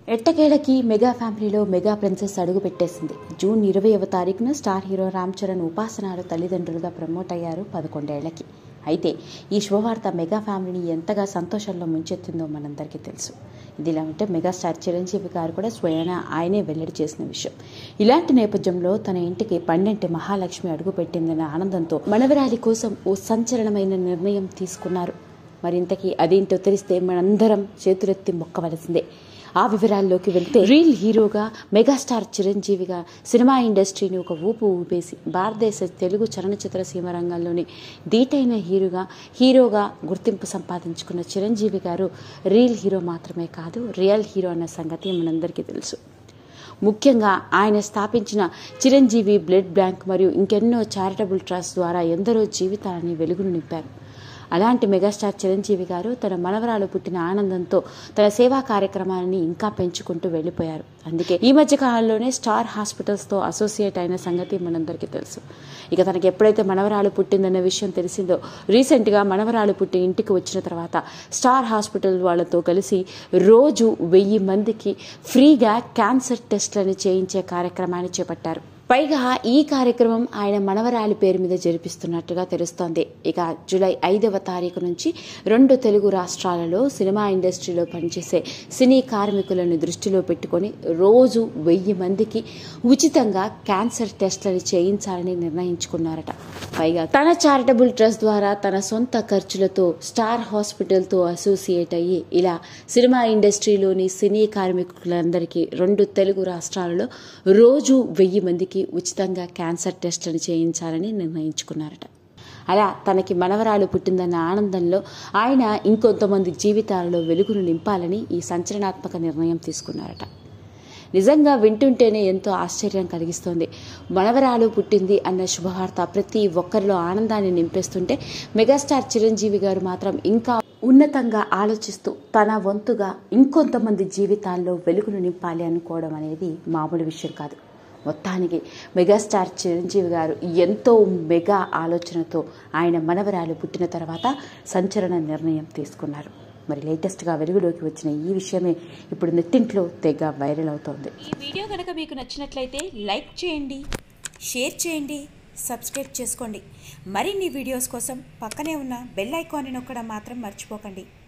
ఎట్టకేలకి mega ఫ్యామిలీలో mega princess అడుగు పెట్టేసింది జూన్ ఇరవైవ తారీఖున స్టార్ హీరో రామ్ చరణ్ ఉపాసనాలు తల్లిదండ్రులుగా ప్రమోట్ అయ్యారు పదకొండేళ్లకి అయితే ఈ శుభవార్త మెగా ఫ్యామిలీని ఎంతగా సంతోషంలో ముంచెత్తిందో మనందరికీ తెలుసు ఇదిలా ఉంటే మెగాస్టార్ చిరంజీవి గారు కూడా స్వయాన ఆయనే వెల్లడి చేసిన విషయం ఇలాంటి నేపథ్యంలో తన ఇంటికి పన్నెంటి మహాలక్ష్మి అడుగు పెట్టిందన్న ఆనందంతో మనవరాలి కోసం ఓ సంచలనమైన నిర్ణయం తీసుకున్నారు మరింతకీ అదేంటో తెలిస్తే మనందరం చేతులెత్తి మొక్కవలసిందే ఆ వివరాల్లోకి వెళ్తే రీల్ హీరోగా మెగాస్టార్ చిరంజీవిగా సినిమా ఇండస్ట్రీని ఒక ఊపు ఊపేసి భారతదేశ తెలుగు చలనచిత్ర సీమ రంగంలోని దీటైన హీరోగా హీరోగా గుర్తింపు సంపాదించుకున్న చిరంజీవి గారు రీల్ హీరో మాత్రమే కాదు రియల్ హీరో అన్న సంగతి మనందరికీ తెలుసు ముఖ్యంగా ఆయన స్థాపించిన చిరంజీవి బ్లడ్ బ్యాంక్ మరియు ఇంకెన్నో చారిటబుల్ ట్రస్ట్ ద్వారా ఎందరో జీవితాలని వెలుగును నింపారు అలాంటి మెగాస్టార్ చిరంజీవి గారు తన మనవరాలు పుట్టిన ఆనందంతో తన సేవా కార్యక్రమాలని ఇంకా పెంచుకుంటూ వెళ్ళిపోయారు అందుకే ఈ మధ్య కాలంలోనే స్టార్ హాస్పిటల్స్తో అసోసియేట్ అయిన సంగతి మనందరికీ తెలుసు ఇక తనకి ఎప్పుడైతే మనవరాలు పుట్టిందన్న విషయం తెలిసిందో రీసెంట్గా మనవరాలు పుట్టి ఇంటికి వచ్చిన తర్వాత స్టార్ హాస్పిటల్ వాళ్ళతో కలిసి రోజు వెయ్యి మందికి ఫ్రీగా క్యాన్సర్ టెస్ట్లను చేయించే కార్యక్రమాన్ని చేపట్టారు పైగా ఈ కార్యక్రమం ఆయన మనవరాలి పేరు మీద జరిపిస్తున్నట్టుగా తెలుస్తోంది ఇక జూలై ఐదవ తారీఖు నుంచి రెండు తెలుగు రాష్ట్రాలలో సినిమా ఇండస్ట్రీలో పనిచేసే సినీ కార్మికులను దృష్టిలో పెట్టుకొని రోజు వెయ్యి మందికి ఉచితంగా క్యాన్సర్ టెస్ట్లను చేయించాలని నిర్ణయించుకున్నారట పైగా తన చారిటబుల్ ట్రస్ట్ ద్వారా తన సొంత ఖర్చులతో స్టార్ హాస్పిటల్తో అసోసియేట్ అయ్యి ఇలా సినిమా ఇండస్ట్రీలోని సినీ కార్మికులందరికీ రెండు తెలుగు రాష్ట్రాలలో రోజు వెయ్యి మందికి ఉచితంగా క్యాన్సర్ టెస్టులను చేయించాలని నిర్ణయించుకున్నారట అలా తనకి మనవరాలు పుట్టిందన్న ఆనందంలో ఆయన ఇంకొంతమంది జీవితాలలో వెలుగును నింపాలని ఈ సంచలనాత్మక నిర్ణయం తీసుకున్నారట నిజంగా వింటుంటేనే ఎంతో ఆశ్చర్యం కలిగిస్తోంది మనవరాలు పుట్టింది అన్న శుభవార్త ప్రతి ఒక్కరిలో ఆనందాన్ని నింపేస్తుంటే మెగాస్టార్ చిరంజీవి గారు మాత్రం ఇంకా ఉన్నతంగా ఆలోచిస్తూ తన వంతుగా ఇంకొంతమంది జీవితాల్లో వెలుగును నింపాలి అనుకోవడం అనేది మామూలు విషయం కాదు మొత్తానికి మెగాస్టార్ చిరంజీవి గారు ఎంతో మెగా ఆలోచనతో ఆయన మనవరాలు పుట్టిన తర్వాత సంచలన నిర్ణయం తీసుకున్నారు మరి లేటెస్ట్గా వెలుగులోకి వచ్చిన ఈ విషయమే ఇప్పుడు నెట్టింట్లో తెగ వైరల్ అవుతోంది ఈ వీడియో కనుక మీకు నచ్చినట్లయితే లైక్ చేయండి షేర్ చేయండి సబ్స్క్రైబ్ చేసుకోండి మరిన్ని వీడియోస్ కోసం పక్కనే ఉన్న బెల్ ఐకాన్ని నొక్కడం మాత్రం మర్చిపోకండి